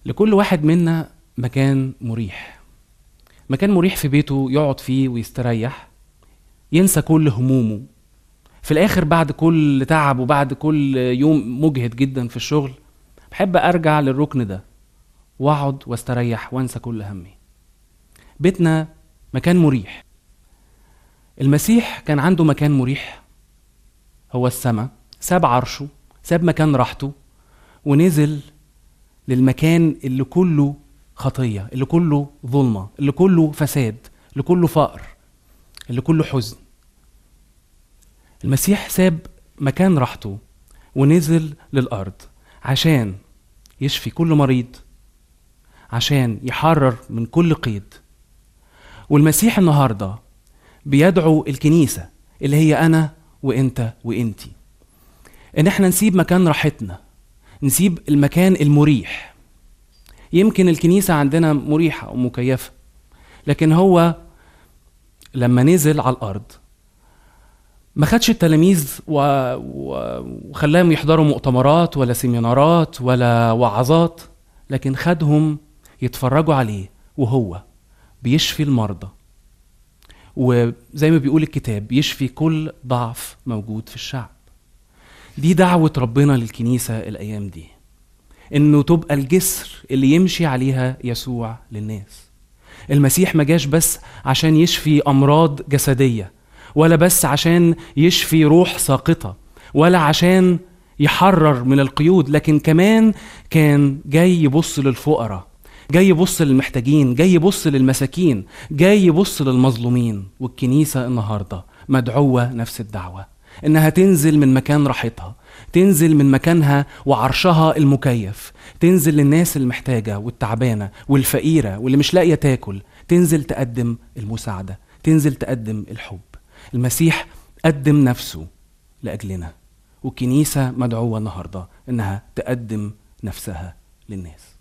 لكل واحد منا مكان مريح مكان مريح في بيته يقعد فيه ويستريح ينسى كل همومه في الاخر بعد كل تعب وبعد كل يوم مجهد جدا في الشغل بحب ارجع للركن ده واقعد واستريح وانسى كل همي بيتنا مكان مريح المسيح كان عنده مكان مريح هو السماء ساب عرشه ساب مكان راحته ونزل للمكان اللي كله خطيه اللي كله ظلمه اللي كله فساد اللي كله فقر اللي كله حزن المسيح ساب مكان راحته ونزل للارض عشان يشفي كل مريض عشان يحرر من كل قيد والمسيح النهارده بيدعو الكنيسه اللي هي انا وانت وانتي ان احنا نسيب مكان راحتنا نسيب المكان المريح يمكن الكنيسه عندنا مريحه ومكيفه لكن هو لما نزل على الارض ما خدش التلاميذ و... و... وخلاهم يحضروا مؤتمرات ولا سيمينارات ولا وعظات لكن خدهم يتفرجوا عليه وهو بيشفي المرضى وزي ما بيقول الكتاب يشفي كل ضعف موجود في الشعب دي دعوة ربنا للكنيسة الأيام دي إنه تبقى الجسر اللي يمشي عليها يسوع للناس المسيح ما جاش بس عشان يشفي أمراض جسدية ولا بس عشان يشفي روح ساقطة ولا عشان يحرر من القيود لكن كمان كان جاي يبص للفقراء جاي يبص للمحتاجين جاي يبص للمساكين جاي يبص للمظلومين والكنيسة النهاردة مدعوة نفس الدعوة إنها تنزل من مكان راحتها تنزل من مكانها وعرشها المكيف تنزل للناس المحتاجة والتعبانة والفقيرة واللي مش لاقية تاكل تنزل تقدم المساعدة تنزل تقدم الحب المسيح قدم نفسه لأجلنا والكنيسة مدعوة النهاردة إنها تقدم نفسها للناس